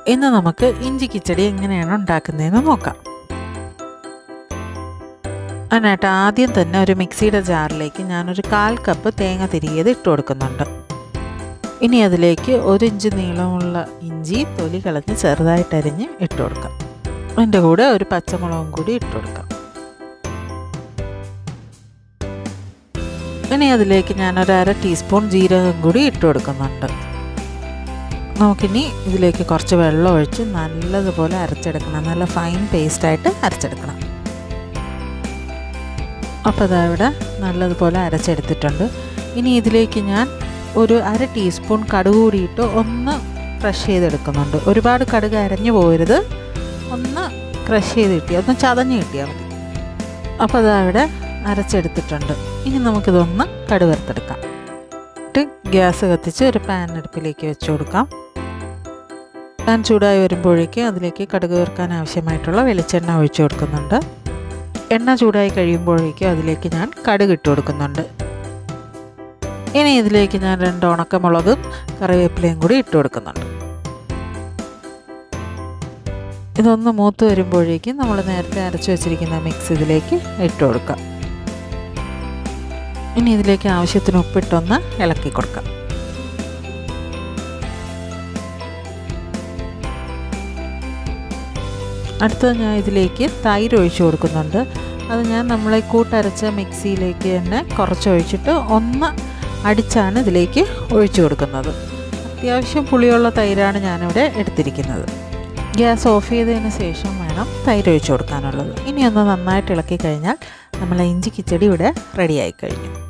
ഇന്ന് നമുക്ക് ഇഞ്ചി കിച്ചടി എങ്ങനെയാണ് ഉണ്ടാക്കുന്നതെന്ന് നോക്കാം അതിനായിട്ട് ആദ്യം തന്നെ ഒരു മിക്സിയുടെ ജാറിലേക്ക് ഞാനൊരു കാൽ കപ്പ് തേങ്ങ തിരികിയത് ഇട്ട് കൊടുക്കുന്നുണ്ട് ഇനി അതിലേക്ക് ഒരു ഇഞ്ച് നീളമുള്ള ഇഞ്ചി തൊലി കളഞ്ഞ് ചെറുതായിട്ട് അരിഞ്ഞ് ഇട്ട് കൊടുക്കാം അതിൻ്റെ കൂടെ ഒരു പച്ചമുളകും കൂടി ഇട്ട് കൊടുക്കാം ഇനി അതിലേക്ക് ഞാനൊരു അര ടീസ്പൂൺ ജീരകം കൂടി ഇട്ട് കൊടുക്കുന്നുണ്ട് നമുക്കിനി ഇതിലേക്ക് കുറച്ച് വെള്ളം ഒഴിച്ച് നല്ലതുപോലെ അരച്ചെടുക്കണം നല്ല ഫൈൻ പേസ്റ്റായിട്ട് അരച്ചെടുക്കണം അപ്പോൾ അതാ ഇവിടെ നല്ലതുപോലെ അരച്ചെടുത്തിട്ടുണ്ട് ഇനി ഇതിലേക്ക് ഞാൻ ഒരു അര ടീസ്പൂൺ കടുക് കൂടിയിട്ട് ഒന്ന് ക്രഷ് ചെയ്തെടുക്കുന്നുണ്ട് ഒരുപാട് കടുക് അരഞ്ഞു പോരുത് ഒന്ന് ക്രഷ് ചെയ്ത് കിട്ടിയാൽ ഒന്ന് ചതഞ്ഞ് കിട്ടിയാൽ മതി അപ്പോൾ അതാ ഇവിടെ അരച്ചെടുത്തിട്ടുണ്ട് ഇനി നമുക്കിതൊന്ന് കടുവറുത്തെടുക്കാം എന്നിട്ട് ഗ്യാസ് കത്തിച്ച് ഒരു പാൻ അടുപ്പിലേക്ക് വെച്ച് കൊടുക്കാം പാൻ ചൂടായി വരുമ്പോഴേക്കും അതിലേക്ക് കടുക് വറുക്കാൻ ആവശ്യമായിട്ടുള്ള വെളിച്ചെണ്ണ ഒഴിച്ചു കൊടുക്കുന്നുണ്ട് എണ്ണ ചൂടായി കഴിയുമ്പോഴേക്കും അതിലേക്ക് ഞാൻ കടുക് ഇട്ട് കൊടുക്കുന്നുണ്ട് ഇനി ഇതിലേക്ക് ഞാൻ രണ്ട് ഉണക്കമുളകും കറിവേപ്പിലയും കൂടി ഇട്ട് കൊടുക്കുന്നുണ്ട് ഇതൊന്ന് മൂത്ത് വരുമ്പോഴേക്കും നമ്മൾ നേരത്തെ അരച്ചു വെച്ചിരിക്കുന്ന മിക്സ് ഇതിലേക്ക് ഇട്ട് കൊടുക്കാം ഇനി ഇതിലേക്ക് ആവശ്യത്തിന് ഉപ്പിട്ടൊന്ന് ഇളക്കി കൊടുക്കാം അടുത്തത് ഞാൻ ഇതിലേക്ക് തൈര് ഒഴിച്ചു കൊടുക്കുന്നുണ്ട് അത് ഞാൻ നമ്മളെ കൂട്ടരച്ച മിക്സിയിലേക്ക് തന്നെ കുറച്ച് ഒഴിച്ചിട്ട് ഒന്ന് അടിച്ചാണ് ഇതിലേക്ക് ഒഴിച്ചു കൊടുക്കുന്നത് അത്യാവശ്യം പുളിയുള്ള തൈരാണ് ഞാനിവിടെ എടുത്തിരിക്കുന്നത് ഗ്യാസ് ഓഫ് ചെയ്തതിന് ശേഷം വേണം തൈര് ഒഴിച്ചു കൊടുക്കാനുള്ളത് ഇനി ഒന്ന് നന്നായിട്ട് ഇളക്കി കഴിഞ്ഞാൽ നമ്മളെ ഇഞ്ചി കിച്ചടി ഇവിടെ റെഡിയായി കഴിഞ്ഞു